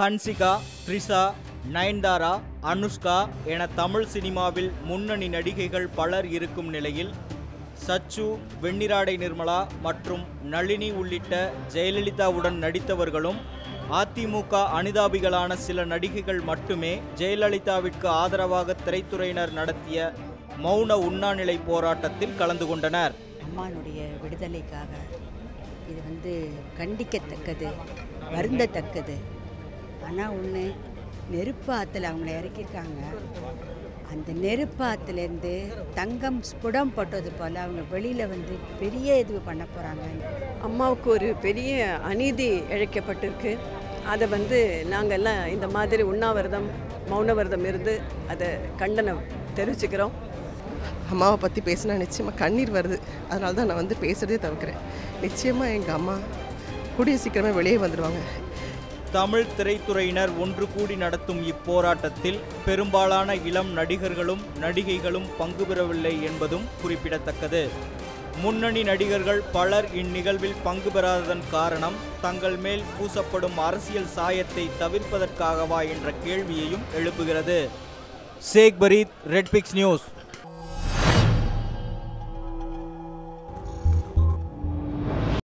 ஹன்சிகா த்ரிஷா நயன்தாரா அனுஷ்கா என தமிழ் சினிமாவில் முன்னணி நடிகைகள் பலர் இருக்கும் நிலையில் சச்சு வெண்ணிராடை நிர்மலா மற்றும் நளினி உள்ளிட்ட ஜெயலலிதாவுடன் நடித்தவர்களும் அதிமுக அனுதாபிகளான சில நடிகைகள் மட்டுமே ஜெயலலிதாவிற்கு ஆதரவாக திரைத்துறையினர் நடத்திய மௌன உண்ணாநிலை போராட்டத்தில் கலந்து கொண்டனர் அம்மானுடைய விடுதலைக்காக இது வந்து கண்டிக்கத்தக்கது வருந்தத்தக்கது ஆனால் ஒன்று நெருப்பு ஆற்றுல அவங்கள இறக்கியிருக்காங்க அந்த நெருப்பு ஆற்றுலேருந்து தங்கம் ஸ்புடம் போட்டது போல் அவங்க வெளியில் வந்து பெரிய இது பண்ண போகிறாங்க அம்மாவுக்கு ஒரு பெரிய அநீதி இழைக்கப்பட்டிருக்கு அதை வந்து நாங்கள்லாம் இந்த மாதிரி உண்ணாவிரதம் மௌனவிரதம் இருந்து அதை கண்டனம் தெரிவிச்சுக்கிறோம் அம்மாவை பற்றி பேசினா நிச்சயமாக கண்ணீர் வருது அதனால தான் நான் வந்து பேசுகிறதே தவிர்க்கிறேன் நிச்சயமாக எங்கள் அம்மா கூடிய சீக்கிரமே வெளியே வந்துடுவாங்க தமிழ் திரைத்துறையினர் ஒன்று கூடி நடத்தும் இப்போராட்டத்தில் பெரும்பாலான இளம் நடிகர்களும் நடிகைகளும் பங்கு பெறவில்லை என்பதும் குறிப்பிடத்தக்கது முன்னணி நடிகர்கள் பலர் இந்நிகழ்வில் பங்கு பெறாததன் காரணம் தங்கள் மேல் பூசப்படும் அரசியல் சாயத்தை தவிர்ப்பதற்காகவா என்ற கேள்வியையும் எழுப்புகிறது ஷேக் பரீத் ரெட்பிக்ஸ் நியூஸ்